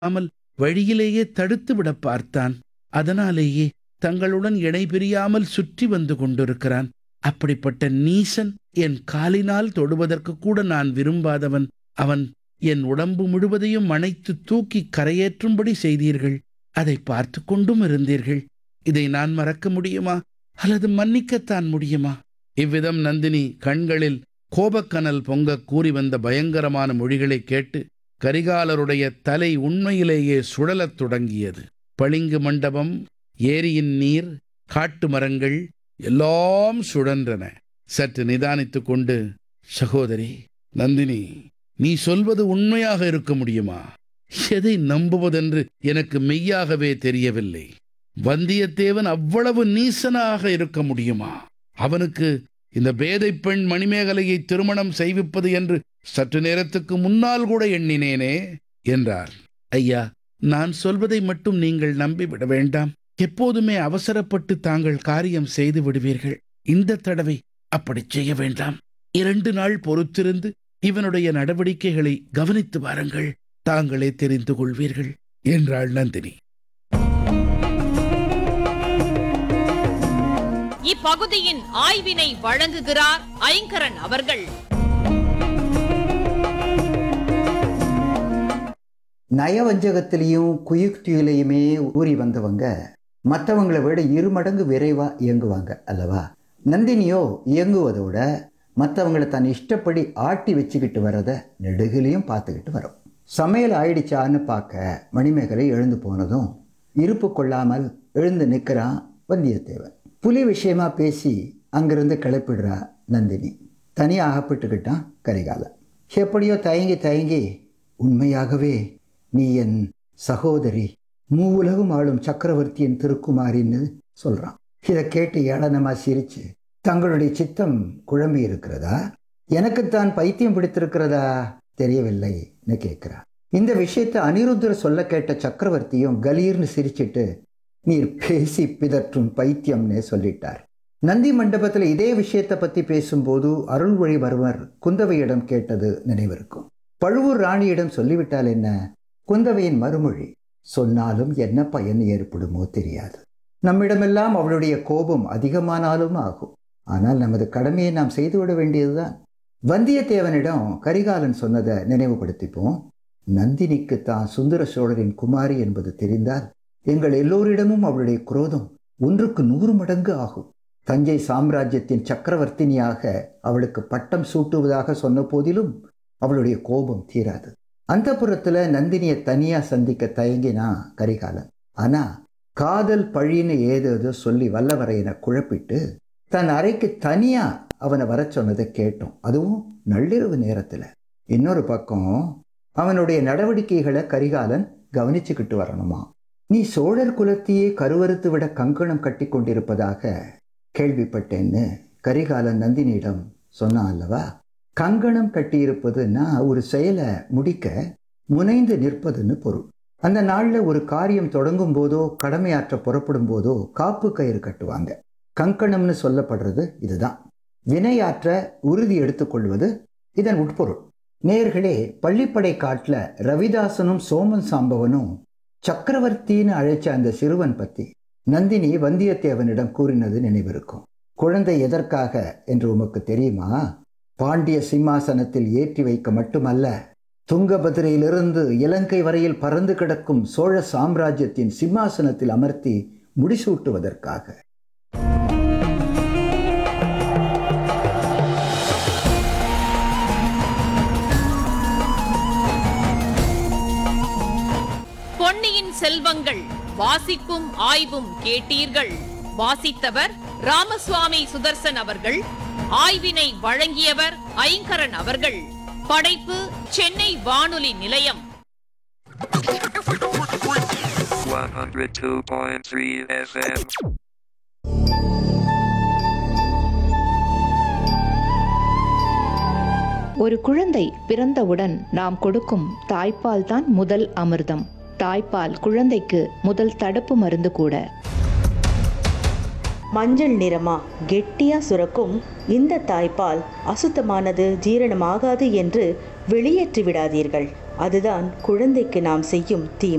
அமல் வழியிலேயே தடுத்து விட பார்த்தான் அதனாலேயே தங்களுடன் இணை பிரியாமல் சுற்றி வந்து கொண்டிருக்கிறான் அப்படிப்பட்ட நீசன் என் காலினால் தொடுவதற்கு கூட நான் விரும்பாதவன் அவன் என் உடம்பு முழுவதையும் அணைத்து தூக்கி கரையேற்றும்படி செய்தீர்கள் அதை பார்த்து கொண்டும் இருந்தீர்கள் இதை நான் மறக்க முடியுமா அல்லது மன்னிக்கத்தான் முடியுமா இவ்விதம் நந்தினி கண்களில் கோபக்கனல் பொங்க கூறி வந்த பயங்கரமான மொழிகளை கேட்டு கரிகாலருடைய தலை உண்மையிலேயே சுழலத் தொடங்கியது பளிங்கு மண்டபம் ஏரியின் நீர் காட்டு மரங்கள் எல்லாம் சுழன்றன சற்று நிதானித்துக் கொண்டு சகோதரி நந்தினி நீ சொல்வது உண்மையாக இருக்க முடியுமா எதை நம்புவதென்று எனக்கு மெய்யாகவே தெரியவில்லை வந்தியத்தேவன் அவ்வளவு நீசனாக இருக்க முடியுமா அவனுக்கு இந்த பேதை பெண் மணிமேகலையை திருமணம் செய்விப்பது என்று சற்று நேரத்துக்கு முன்னால் கூட எண்ணினேனே என்றார் ஐயா நான் சொல்வதை மட்டும் நீங்கள் நம்பிவிட வேண்டாம் எப்போதுமே அவசரப்பட்டு தாங்கள் காரியம் செய்து விடுவீர்கள் இந்த தடவை அப்படி செய்ய வேண்டாம் இரண்டு நாள் பொறுத்திருந்து இவனுடைய நடவடிக்கைகளை கவனித்து வாருங்கள் தாங்களே தெரிந்து கொள்வீர்கள் என்றாள் நந்தினி இப்பகுதியின் ஆய்வினை வழங்குகிறார் ஐங்கரன் அவர்கள் நயவஞ்சகத்திலையும் குயுக்தியிலையுமே ஊறி வந்தவங்க மற்றவங்களை விட இரு மடங்கு விரைவா இயங்குவாங்க அல்லவா நந்தினியோ இயங்குவதோட மற்றவங்களை தன் இஷ்டப்படி ஆட்டி வச்சுக்கிட்டு வரத நெடுகிலையும் பார்த்துக்கிட்டு வரும் சமையல் ஆயிடுச்சான்னு பார்க்க மணிமேகலை எழுந்து போனதும் இருப்பு கொள்ளாமல் எழுந்து நிற்கிறான் வந்தியத்தேவன் புலி விஷயமா பேசி அங்கிருந்து கிளப்பிடுறா நந்தினி தனியாக அகப்பட்டுக்கிட்டான் கரிகாலன் எப்படியோ தயங்கி தயங்கி உண்மையாகவே நீ என் சகோதரி மூவுலகும் ஆளும் சக்கரவர்த்தியின் திருக்குமாரின்னு சொல்றான் இதை கேட்டு ஏளனமா சிரிச்சு தங்களுடைய சித்தம் குழம்பி இருக்கிறதா எனக்குத்தான் பைத்தியம் பிடித்திருக்கிறதா தெரியவில்லைன்னு கேட்கிறா இந்த விஷயத்தை அனிருத்தர் சொல்ல கேட்ட சக்கரவர்த்தியும் கலீர்னு சிரிச்சிட்டு நீர் பேசி பிதற்றும் பைத்தியம்னு சொல்லிட்டார் நந்தி மண்டபத்தில் இதே விஷயத்தை பத்தி பேசும்போது அருள்மொழிவர்மர் குந்தவையிடம் கேட்டது நினைவிருக்கும் பழுவூர் ராணியிடம் சொல்லிவிட்டால் என்ன குந்தவையின் மறுமொழி சொன்னாலும் என்ன பயன் ஏற்படுமோ தெரியாது நம்மிடமெல்லாம் அவளுடைய கோபம் அதிகமானாலும் ஆகும் ஆனால் நமது கடமையை நாம் செய்துவிட வேண்டியதுதான் வந்தியத்தேவனிடம் கரிகாலன் சொன்னதை நினைவுபடுத்திப்போம் நந்தினிக்கு தான் சுந்தர சோழரின் குமாரி என்பது தெரிந்தால் எங்கள் எல்லோரிடமும் அவளுடைய குரோதம் ஒன்றுக்கு நூறு மடங்கு ஆகும் தஞ்சை சாம்ராஜ்யத்தின் சக்கரவர்த்தினியாக அவளுக்கு பட்டம் சூட்டுவதாக சொன்ன போதிலும் அவளுடைய கோபம் தீராது அந்த புறத்துல நந்தினியை தனியா சந்திக்க தயங்கினா கரிகாலன் ஆனா காதல் பழின்னு ஏதேதோ சொல்லி வல்லவரையனை குழப்பிட்டு தன் அறைக்கு தனியா அவனை வர சொன்னதை கேட்டோம் அதுவும் நள்ளிரவு நேரத்துல இன்னொரு பக்கம் அவனுடைய நடவடிக்கைகளை கரிகாலன் கவனிச்சுக்கிட்டு வரணுமா நீ சோழர் குலத்தையே கருவறுத்து விட கங்கணம் கட்டி கொண்டிருப்பதாக கேள்விப்பட்டேன்னு கரிகாலன் நந்தினியிடம் சொன்னான் அல்லவா கங்கணம் கட்டியிருப்பதுன்னா ஒரு செயலை முடிக்க முனைந்து நிற்பதுன்னு பொருள் அந்த நாளில் ஒரு காரியம் தொடங்கும் போதோ கடமையாற்ற புறப்படும் போதோ காப்பு கயிறு கட்டுவாங்க கங்கணம்னு சொல்லப்படுறது இதுதான் வினையாற்ற உறுதி எடுத்துக்கொள்வது இதன் உட்பொருள் நேர்களே பள்ளிப்படை காட்டில் ரவிதாசனும் சோமன் சாம்பவனும் சக்கரவர்த்தின்னு அழைச்ச அந்த சிறுவன் பத்தி நந்தினி வந்தியத்தேவனிடம் கூறினது நினைவிருக்கும் குழந்தை எதற்காக என்று உமக்கு தெரியுமா பாண்டிய சிம்மாசனத்தில் ஏற்றி வைக்க மட்டுமல்ல துங்கபதிரையிலிருந்து இலங்கை வரையில் பறந்து கிடக்கும் சோழ சாம்ராஜ்யத்தின் சிம்மாசனத்தில் அமர்த்தி முடிசூட்டுவதற்காக பொன்னியின் செல்வங்கள் வாசிப்பும் ஆய்வும் கேட்டீர்கள் வாசித்தவர் ராமசுவாமி சுதர்சன் அவர்கள் ஆய்வினை வழங்கியவர் ஐங்கரன் அவர்கள் படைப்பு சென்னை வானொலி நிலையம் 102.3 FM. ஒரு குழந்தை பிறந்தவுடன் நாம் கொடுக்கும் தாய்ப்பால் தான் முதல் அமிர்தம் தாய்ப்பால் குழந்தைக்கு முதல் தடுப்பு மருந்து கூட மஞ்சள் நிறமா கெட்டியா சுரக்கும் இந்த தாய்ப்பால் அசுத்தமானது ஜீரணமாகாது என்று வெளியேற்றி விடாதீர்கள் அதுதான் குழந்தைக்கு நாம் செய்யும் தீமை